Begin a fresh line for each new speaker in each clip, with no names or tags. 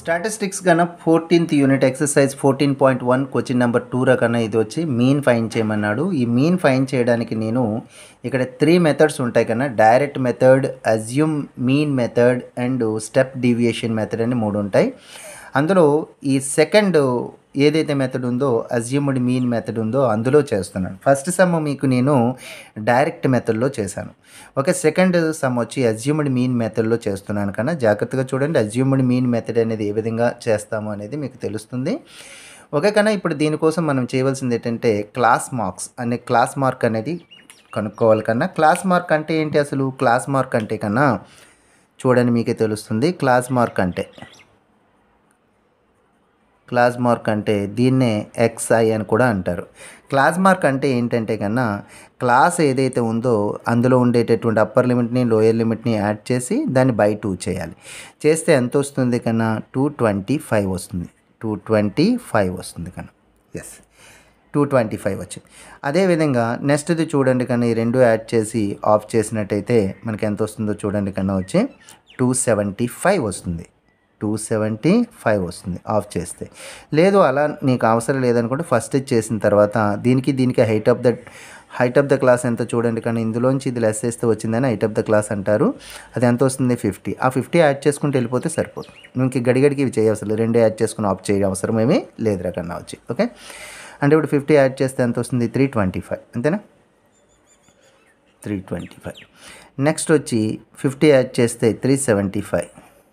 statistics కన్నా fourteenth unit exercise fourteen point one question number two కన్నా ఇది వచ్చి మీన్ ఫైన్ చేయమన్నాడు ఈ మీన్ ఫైన్ చేయడానికి నేను ఇక్కడ త్రీ మెథడ్స్ ఉంటాయి కన్నా direct method assume mean method and step deviation method అని మూడు ఉంటాయి అందులో ఈ సెకండ్ ఏదైతే మెథడ్ ఉందో అజ్యూమ్డ్ మీన్ మెథడ్ ఉందో అందులో చేస్తున్నాను ఫస్ట్ సమ్ మీకు నేను డైరెక్ట్ మెథడ్లో చేశాను ఓకే సెకండ్ సమ్ వచ్చి అజ్యూమ్డ్ మీన్ మెథడ్లో చేస్తున్నాను కన్నా జాగ్రత్తగా చూడండి అజ్యూమ్డ్ మీన్ మెథడ్ అనేది ఏ విధంగా చేస్తాము అనేది మీకు తెలుస్తుంది ఓకే కన్నా ఇప్పుడు దీనికోసం మనం చేయవలసింది ఏంటంటే క్లాస్ మార్క్స్ అనే క్లాస్ మార్క్ అనేది కనుక్కోవాలి కన్నా క్లాస్ మార్క్ అంటే ఏంటి అసలు క్లాస్ మార్క్ అంటే కన్నా చూడండి మీకే తెలుస్తుంది క్లాస్ మార్క్ అంటే క్లాస్ మార్క్ అంటే దీన్నే ఎక్స్ఐ అని కూడా అంటారు క్లాస్ మార్క్ అంటే ఏంటంటే కన్నా క్లాస్ ఏదైతే ఉందో అందులో ఉండేటటువంటి అప్పర్ లిమిట్ని లోయర్ లిమిట్ని యాడ్ చేసి దాన్ని బై టూ చేయాలి చేస్తే ఎంత వస్తుంది కన్నా టూ ట్వంటీ ఫైవ్ వస్తుంది టూ ట్వంటీ ఫైవ్ వస్తుంది కన్నా ఎస్ టూ ట్వంటీ ఫైవ్ వచ్చింది అదేవిధంగా నెక్స్ట్ది చూడండి కన్నా ఈ రెండు యాడ్ చేసి ఆఫ్ చేసినట్టయితే మనకి ఎంత వస్తుందో చూడండి కన్నా వచ్చి టూ సెవెంటీ ఫైవ్ వస్తుంది టూ సెవెంటీ ఫైవ్ వస్తుంది ఆఫ్ చేస్తే లేదు అలా నీకు అవసరం లేదనుకుంటే ఫస్ట్ చేసిన తర్వాత దీనికి దీనికి height of the height of the class ఎంత చూడండి కానీ ఇందులోంచి ఇది లెస్ చేస్తే వచ్చిందని హైట్ ఆఫ్ ద క్లాస్ అంటారు అది ఎంత వస్తుంది ఫిఫ్టీ ఆ ఫిఫ్టీ యాడ్ చేసుకుంటూ వెళ్ళిపోతే సరిపోతుంది ఇంక గడిగడికి ఇవి చేయవసరం లేదు రెండే యాడ్ చేసుకుని ఆఫ్ చేయ అవసరం ఏమీ లేదు రకన్నా వచ్చి ఓకే అంటే ఇప్పుడు ఫిఫ్టీ యాడ్ చేస్తే ఎంత వస్తుంది త్రీ ట్వంటీ ఫైవ్ అంతేనా త్రీ ట్వంటీ ఫైవ్ నెక్స్ట్ వచ్చి ఫిఫ్టీ యాడ్ చేస్తే three seventy five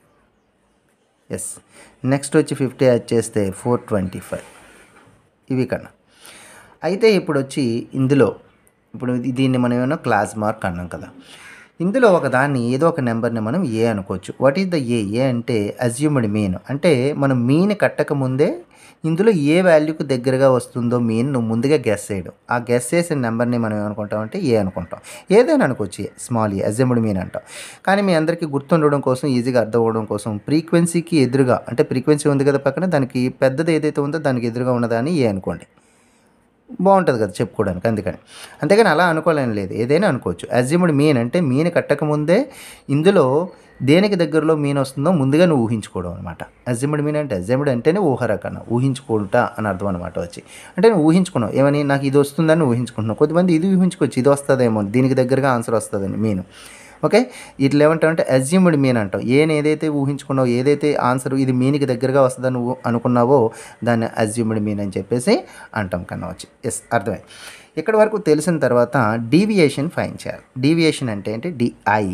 yes next వచ్చి ఫిఫ్టీ యాడ్ చేస్తే ఫోర్ ట్వంటీ ఫైవ్ ఇవి కన్నా అయితే ఇప్పుడు వచ్చి ఇందులో ఇప్పుడు ఇది- దీన్ని మనం ఏమన్నా క్లాస్ మార్క్ అన్నాం కదా ఇందులో ఒక దాన్ని ఏదో ఒక నెంబర్ని మనం ఏ అనుకోవచ్చు what is the A A అంటే అజ్యూమ్డ్ మీన్ అంటే మనం మీన్ కట్టక ముందే ఇందులో ఏ వాల్యూకి దగ్గరగా వస్తుందో మీన్ నువ్వు ముందుగా గెస్ చేయడం ఆ గెస్ చేసిన నెంబర్ని మనం ఏమనుకుంటాం అంటే ఏ అనుకుంటాం ఏదైనా అనుకోవచ్చు స్మాల్ ఏ అజ్యూమ్డ్ మీన్ అంటాం కానీ మీ అందరికీ గుర్తుండడం కోసం ఈజీగా అర్థం అవ్వడం కోసం ఫ్రీక్వెన్సీకి ఎదురుగా అంటే ఫ్రీక్వెన్సీ ఉంది కదా పక్కన దానికి పెద్దది ఏదైతే ఉందో దానికి ఎదురుగా ఉన్నదాన్ని ఏ అనుకోండి బాగుంటుంది కదా చెప్పుకోవడానికి అందుకని అంతేగాని అలా అనుకోలేని లేదు ఏదైనా అనుకోవచ్చు అజ్యూమ్డ్ మీన్ అంటే మీన్ కట్టకముందే ఇందులో దేనికి దగ్గరలో మీన్ వస్తుందో ముందుగా నువ్వు ఊహించుకోవడం అనమాట అజ్యూమ్డ్ మీన్ అంటే అజ్యూమ్డ్ అంటేనే ఊహరకన్న ఊహించుకుంటా అని అర్థం అనమాట వచ్చి అంటే నువ్వు ఊహించుకున్నావు ఏమని నాకు ఇది వస్తుందని ఊహించుకుంటున్నావు కొద్దిమంది ఇది ఊహించుకోవచ్చు ఇది వస్తుందేమో దీనికి దగ్గరగా ఆన్సర్ వస్తుందని మీను ఓకే ఇట్లా ఏమంటావు అంటే అజ్యూమ్డ్ మీన్ అంటావు ఏని ఏదైతే ఊహించుకున్నావో ఏదైతే ఆన్సర్ ఇది మీనికి దగ్గరగా వస్తుందని నువ్వు అనుకున్నావో దాన్ని అజ్యూమ్డ్ మీన్ అని చెప్పేసి అంటాం కన్నా వచ్చి ఎస్ అర్థమైంది ఇక్కడ వరకు తెలిసిన తర్వాత డీవియేషన్ ఫైన్ చేయాలి డీవియేషన్ అంటే ఏంటి డిఐ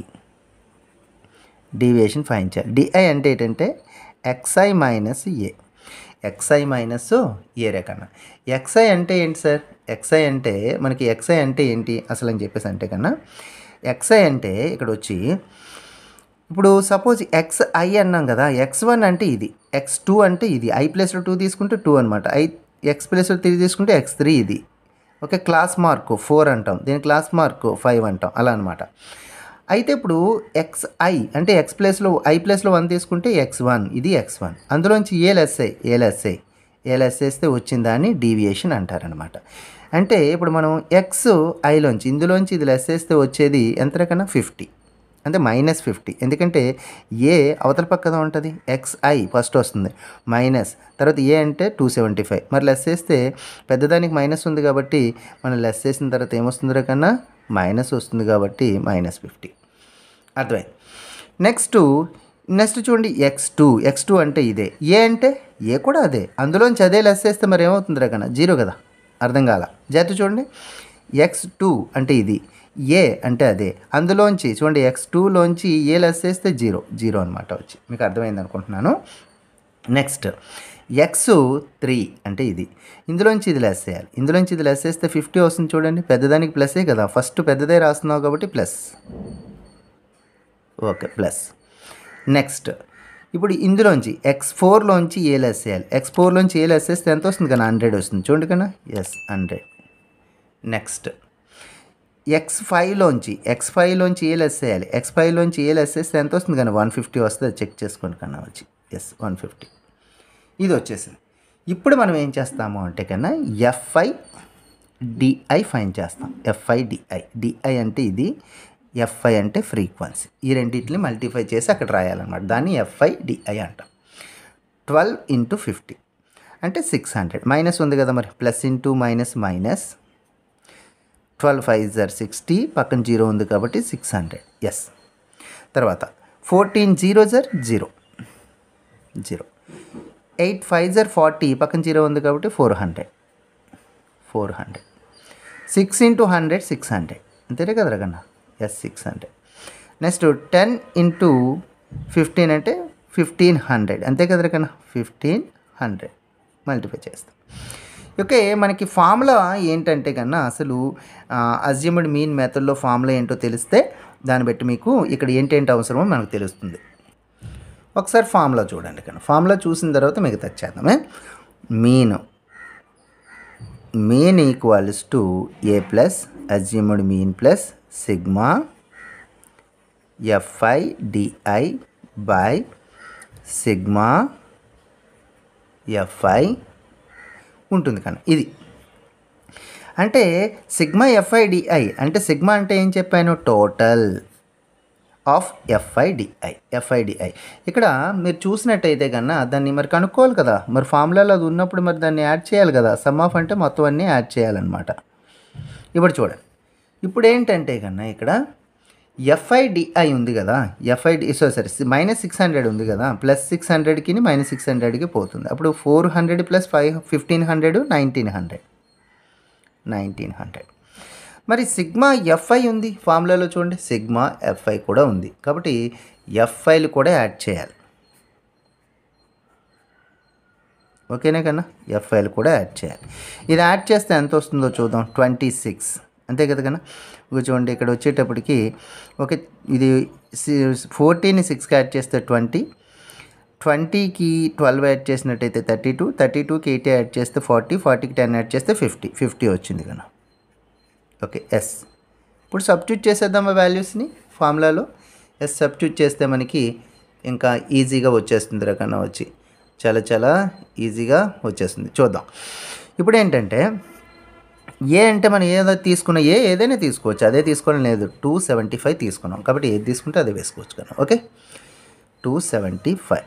డీవియేషన్ ఫైన్ చేయాలి డిఐ అంటే ఏంటంటే X I minus A X I minus A రేకన్నా ఎక్స్ఐ అంటే ఏంటి సార్ ఎక్స్ఐ అంటే మనకి ఎక్స్ఐ అంటే ఏంటి అసలు అని చెప్పేసి అంటే కన్నా ఎక్స్ఐ అంటే ఇక్కడ వచ్చి ఇప్పుడు సపోజ్ ఎక్స్ ఐ అన్నాం కదా ఎక్స్ వన్ అంటే ఇది ఎక్స్ టూ అంటే ఇది ఐ ప్లస్లో టూ తీసుకుంటే టూ అనమాట ఐ ఎక్స్ ప్లస్లో త్రీ తీసుకుంటే ఎక్స్ త్రీ ఇది ఓకే క్లాస్ మార్క్ ఫోర్ అంటాం దీని క్లాస్ మార్క్ ఫైవ్ అంటాం అలా అనమాట అయితే ఇప్పుడు ఎక్స్ ఐ అంటే ఎక్స్ ప్లస్లో ఐ ప్లస్లో వన్ తీసుకుంటే ఎక్స్ వన్ ఇది ఎక్స్ వన్ అందులోంచి ఏ లెస్ఐ ఏ లెస్ఐ ఏ లెస్ వేస్తే వచ్చిన దాన్ని డీవియేషన్ అంటారనమాట అంటే ఇప్పుడు మనం ఎక్స్ ఐలోంచి ఇందులోంచి ఇది లెస్ వేస్తే వచ్చేది ఎంత కన్నా ఫిఫ్టీ అంటే మైనస్ ఫిఫ్టీ ఎందుకంటే ఏ అవతల పక్కన ఉంటుంది ఎక్స్ ఐ ఫస్ట్ వస్తుంది మైనస్ తర్వాత ఏ అంటే టూ సెవెంటీ ఫైవ్ మరి లెస్ వేస్తే పెద్దదానికి మైనస్ ఉంది కాబట్టి మనం లెస్ వేసిన తర్వాత ఏమొస్తుందో కన్నా మైనస్ వస్తుంది కాబట్టి మైనస్ ఫిఫ్టీ అర్థమైంది నెక్స్ట్ నెక్స్ట్ చూడండి ఎక్స్ టూ ఎక్స్ టూ అంటే ఇదే ఏ అంటే ఏ కూడా అదే అందులోంచి అదే లెస్ వేస్తే మరి ఏమవుతుంది కన్నా జీరో కదా అర్థం కాల జాగ్రత్త చూడండి ఎక్స్ టూ అంటే ఇది ఏ అంటే అదే అందులోంచి చూడండి ఎక్స్ టూలోంచి ఏ లెస్ వేస్తే జీరో జీరో అనమాట వచ్చి మీకు అర్థమైంది అనుకుంటున్నాను నెక్స్ట్ ఎక్స్ త్రీ అంటే ఇది ఇందులోంచి ఇది లెస్ చేయాలి ఇందులోంచి ఇది లెస్ చేస్తే ఫిఫ్టీ వస్తుంది చూడండి పెద్దదానికి ప్లస్సే కదా ఫస్ట్ పెద్దదే రాస్తున్నావు కాబట్టి ప్లస్ ఓకే ప్లస్ నెక్స్ట్ ఇప్పుడు ఇందులోంచి ఎక్స్ ఫోర్లోంచి ఏ లెస్ చేయాలి ఎక్స్ ఫోర్లోంచి ఏ లెస్ చేస్తే ఎంత వస్తుంది కదా హండ్రెడ్ వస్తుంది చూడండి కన్నా ఎస్ హండ్రెడ్ నెక్స్ట్ ఎక్స్ ఫైవ్లోంచి ఎక్స్ ఫైవ్లోంచి ఏ లెస్ చేయాలి ఎక్స్ ఫైవ్లోంచి ఏ లెస్ చేస్తే ఎంత వస్తుంది కానీ వన్ ఫిఫ్టీ వస్తుంది చెక్ చేసుకోండి కన్నా వచ్చి ఎస్ వన్ ఫిఫ్టీ ఇది వచ్చేసింది ఇప్పుడు మనం ఏం చేస్తాము అంటే కన్నా ఎఫ్ఐ డిఐ ఫైన్ చేస్తాం ఎఫ్ఐ డిఐ డిఐ అంటే ఇది ఎఫ్ఐ అంటే ఫ్రీక్వెన్సీ ఈ రెండింటిని మల్టిఫై చేసి అక్కడ రాయాలన్నమాట దాన్ని ఎఫ్ఐ డిఐ అంటాం ట్వెల్వ్ ఇంటూ ఫిఫ్టీ అంటే సిక్స్ హండ్రెడ్ మైనస్ ఉంది కదా మరి plus into minus minus twelve five జర్ సిక్స్టీ పక్కన జీరో ఉంది కాబట్టి సిక్స్ హండ్రెడ్ ఎస్ తర్వాత ఫోర్టీన్ జీరో జర్ జీరో జీరో ఎయిట్ ఫైవ్ జర్ ఫార్టీ పక్కన జీరో ఉంది కాబట్టి four hundred four hundred six into hundred six hundred అంతేనే కదా రగన్న yes six hundred next ten into fifteen అంటే ఫిఫ్టీన్ హండ్రెడ్ అంతే కదా రకన్న ఫిఫ్టీన్ హండ్రెడ్ మల్టిప్లై చేస్తాం ఓకే మనకి ఫార్ములా ఏంటంటే కన్నా అసలు అజ్యూమ్డ్ మీన్ మెథడ్లో ఫార్ములా ఏంటో తెలిస్తే దాన్ని బట్టి మీకు ఇక్కడ ఏంటేంటి అవసరమో మనకు తెలుస్తుంది ఒకసారి ఫార్ములా చూడండి కన్నా ఫార్ములా చూసిన తర్వాత మిగతా చేద్దామే mean mean equals to A plus assumed mean plus sigma f i d i by sigma f i ఉంటుంది కానీ ఇది అంటే సిగ్మా ఎఫ్ఐడిఐ అంటే సిగ్మా అంటే ఏం చెప్పాను టోటల్ ఆఫ్ ఎఫ్ఐడిఐ ఎఫ్ఐడిఐ ఇక్కడ మీరు చూసినట్టయితే కన్నా దాన్ని మరి కనుక్కోవాలి కదా మరి ఫార్ములాలో అది ఉన్నప్పుడు మరి దాన్ని యాడ్ చేయాలి కదా సమ్ ఆఫ్ అంటే మొత్తం అన్నీ యాడ్ చేయాలన్నమాట ఇప్పుడు చూడండి ఇప్పుడు ఏంటంటే కన్నా ఇక్కడ ఎఫ్ఐడిఐ ఉంది కదా ఎఫ్ఐడి సో సరే మైనస్ సిక్స్ హండ్రెడ్ ఉంది కదా ప్లస్ సిక్స్ హండ్రెడ్కి మైనస్ సిక్స్ హండ్రెడ్కి పోతుంది అప్పుడు four hundred plus five fifteen hundred nineteen hundred nineteen hundred మరి సిగ్మా ఎఫ్ఐ ఉంది ఫార్ములాలో చూడండి సిగ్మా ఎఫ్ఐ కూడా ఉంది కాబట్టి ఎఫ్ఐలు కూడా యాడ్ చేయాలి ఓకేనా కన్నా ఎఫ్ఐలు కూడా యాడ్ చేయాలి ఇది యాడ్ చేస్తే ఎంత వస్తుందో చూద్దాం ట్వంటీ సిక్స్ అంతే కదా కన్నా ఇగో చూడండి ఇక్కడ వచ్చేటప్పటికి ఓకే ఇది ఫోర్టీన్ సిక్స్కి యాడ్ చేస్తే ట్వంటీ ట్వంటీకి ట్వెల్వ్ యాడ్ చేసినట్టయితే థర్టీ టూ థర్టీ టూకి ఎయిటీ యాడ్ చేస్తే ఫార్టీ ఫార్టీకి టెన్ యాడ్ చేస్తే ఫిఫ్టీ ఫిఫ్టీ వచ్చింది కన్నా ఓకే ఎస్ ఇప్పుడు సబ్స్టిట్యూట్ చేసేద్దాం ఆ వాల్యూస్ని ఫార్ములాలో ఎస్ సబ్స్టిట్యూట్ చేస్తే మనకి ఇంకా ఈజీగా వచ్చేస్తుంది రకన్నా వచ్చి చాలా చాలా ఈజీగా వచ్చేస్తుంది చూద్దాం ఇప్పుడు ఏంటంటే ఏ అంటే మనం ఏదో తీసుకున్న ఏ ఏదైనా తీసుకోవచ్చు అదే తీసుకోవడం లేదు టూ సెవెంటీ ఫైవ్ తీసుకున్నాం కాబట్టి ఏది తీసుకుంటే అదే వేసుకోవచ్చు కదా okay two seventy five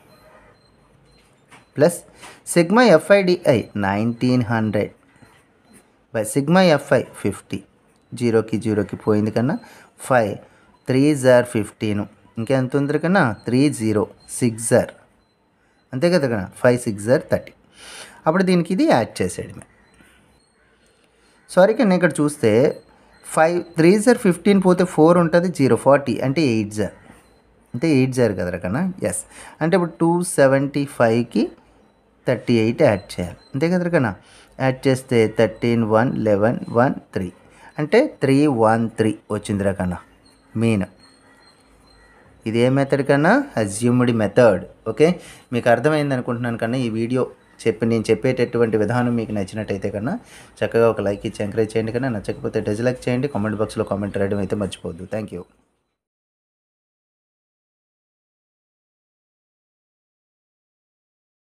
plus sigma f i d i nineteen hundred by sigma f i fifty జీరోకి జీరోకి పోయింది కన్నా ఫైవ్ త్రీ జార్ ఫిఫ్టీన్ ఇంకెంత ఉంది కన్నా త్రీ జీరో సిక్స్ జార్ అంతే కదా కన్నా ఫైవ్ సిక్స్ జార్ థర్టీ అప్పుడు దీనికి ఇది యాడ్ చేసేయడమే సారీ కన్నా ఇక్కడ చూస్తే ఫైవ్ త్రీ జార్ ఫిఫ్టీన్ పోతే ఫోర్ ఉంటుంది జీరో ఫార్టీ అంటే ఎయిట్ జార్ అంటే ఎయిట్ జార్ కదా కన్నా ఎస్ అంటే ఇప్పుడు టూ సెవెంటీ ఫైవ్కి థర్టీ ఎయిట్ యాడ్ చేయాలి అంతే కదా కన్నా యాడ్ చేస్తే thirteen one eleven one three అంటే త్రీ వన్ త్రీ వచ్చింది రకన్నా మెయిన్ ఇది ఏ మెథడ్ కన్నా అజ్యూమ్డ్ మెథడ్ ఓకే మీకు అర్థమైంది అనుకుంటున్నాను కన్నా ఈ వీడియో చెప్పి నేను చెప్పేటటువంటి విధానం మీకు నచ్చినట్టయితే కన్నా చక్కగా ఒక లైక్ ఇచ్చి ఎంకరేజ్ చేయండి కన్నా నచ్చకపోతే డిజ్లైక్ చేయండి కామెంట్ బాక్స్లో కామెంట్ రాయడం అయితే మర్చిపోవద్దు థ్యాంక్ యూ